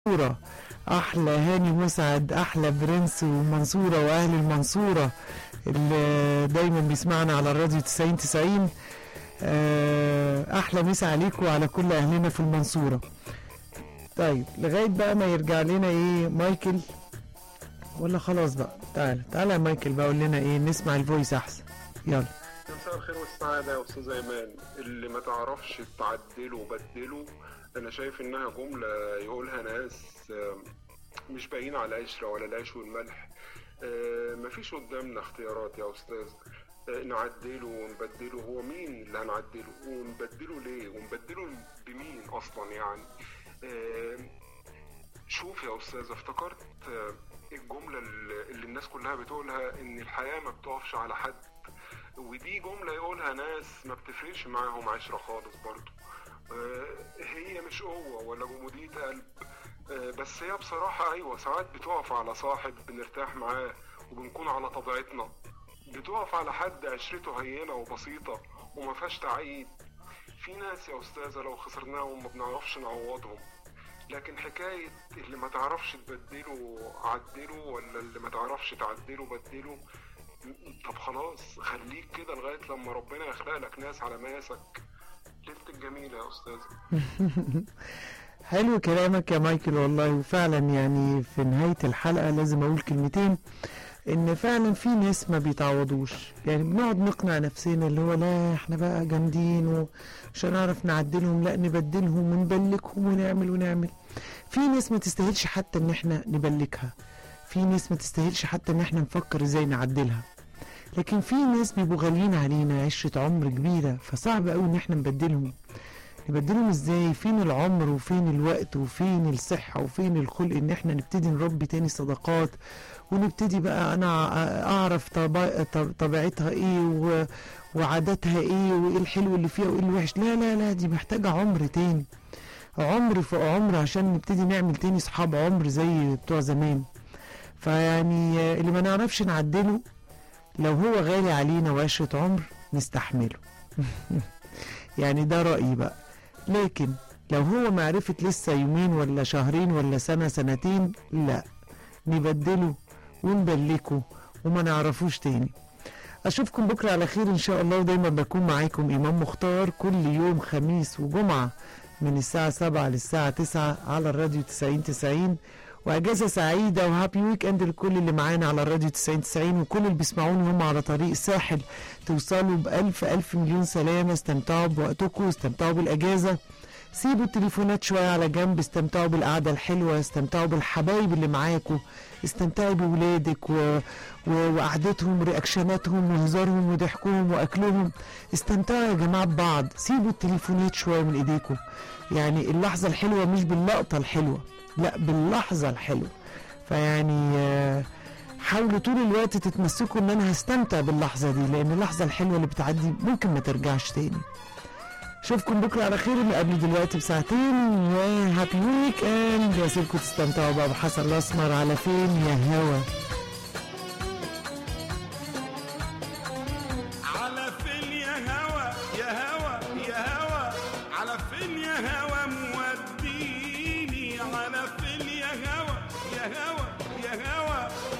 المنصورة أحلى هاني مسعد أحلى برنس ومنصورة وأهل المنصورة اللي دايما بيسمعنا على الراديو 90 90 آه، أحلى مسا عليكم وعلى كل أهلنا في المنصورة طيب لغاية بقى ما يرجع لنا إيه مايكل ولا خلاص بقى تعالى تعالى يا مايكل بقى قول لنا إيه نسمع الفويس أحسن يلا مساء الخير والسعادة يا أستاذ أيمان اللي ما تعرفش تعدله وبدله أنا شايف إنها جملة يقولها ناس آه، مش باين على العشرة ولا العيش والملح آه، مفيش قدامنا اختيارات يا أستاذ آه، نعدله ونبدله هو مين اللي هنعدله ونبدله ليه ونبدله بمين أصلا يعني آه، شوف يا أستاذ افتكرت آه، الجملة اللي اللي الناس كلها بتقولها إن الحياة ما بتقفش على حد ودي جملة يقولها ناس ما بتفرقش معاهم عشرة خالص برضو آه، هي مش قوة ولا جمودية قلب آه، بس هي بصراحة أيوة ساعات بتقف على صاحب بنرتاح معاه وبنكون على طبيعتنا بتقف على حد عشرته هينة وبسيطة وما فيهاش تعقيد في ناس يا أستاذة لو خسرناهم ما بنعرفش نعوضهم لكن حكاية اللي ما تعرفش تبدله عدله ولا اللي ما تعرفش تعدله بدله طب خلاص خليك كده لغاية لما ربنا يخلق لك ناس على مقاسك ليلة الجميلة يا أستاذ حلو كلامك يا مايكل والله وفعلا يعني في نهاية الحلقة لازم أقول كلمتين إن فعلا في ناس ما بيتعوضوش يعني بنقعد نقنع نفسنا اللي هو لا احنا بقى جامدين ومش هنعرف نعدلهم لا نبدلهم ونبلكهم ونعمل ونعمل في ناس ما تستاهلش حتى إن احنا نبلكها في ناس ما تستاهلش حتى إن احنا نفكر إزاي نعدلها لكن في ناس بيبقوا غاليين علينا عشرة عمر كبيرة فصعب قوي إن احنا نبدلهم نبدلهم ازاي فين العمر وفين الوقت وفين الصحة وفين الخلق ان احنا نبتدي نربي تاني صداقات ونبتدي بقى انا اعرف طبع- طب- طبيعتها ايه و- وعاداتها ايه وايه الحلو اللي فيها وايه الوحش لا لا لا دي محتاجة عمر تاني عمر فوق عمر عشان نبتدي نعمل تاني صحاب عمر زي بتوع زمان فيعني آه، اللي ما نعرفش نعدله لو هو غالي علينا وعشرة عمر نستحمله يعني ده رأيي بقى لكن لو هو معرفة لسه يومين ولا شهرين ولا سنة سنتين لا نبدله ونبلكه وما نعرفوش تاني أشوفكم بكرة على خير إن شاء الله ودايما بكون معاكم إمام مختار كل يوم خميس وجمعة من الساعة 7 للساعة 9 على الراديو 90 90 وأجازة سعيدة وهابي ويك أند لكل اللي معانا على الراديو 90 90 وكل اللي بيسمعوني هم على طريق الساحل توصلوا بألف ألف مليون سلامة استمتعوا بوقتكم استمتعوا بالأجازة سيبوا التليفونات شوية على جنب استمتعوا بالقعدة الحلوة استمتعوا بالحبايب اللي معاكم استمتعوا بولادك و... و... وقعدتهم ورياكشناتهم وهزارهم وضحكهم واكلهم استمتعوا يا جماعة ببعض سيبوا التليفونات شوية من ايديكم يعني اللحظة الحلوة مش باللقطة الحلوة لا باللحظة الحلوة فيعني آه، حاولوا طول الوقت تتمسكوا ان انا هستمتع باللحظة دي لان اللحظة الحلوة اللي بتعدي ممكن ما ترجعش تاني اشوفكم بكره على خير اللي قبل دلوقتي بساعتين وهابي ويك اند واسيبكم تستمتعوا بقى بحسن الاسمر على فين يا هوا على فين يا هوى يا هوى يا هوى على فين يا هوى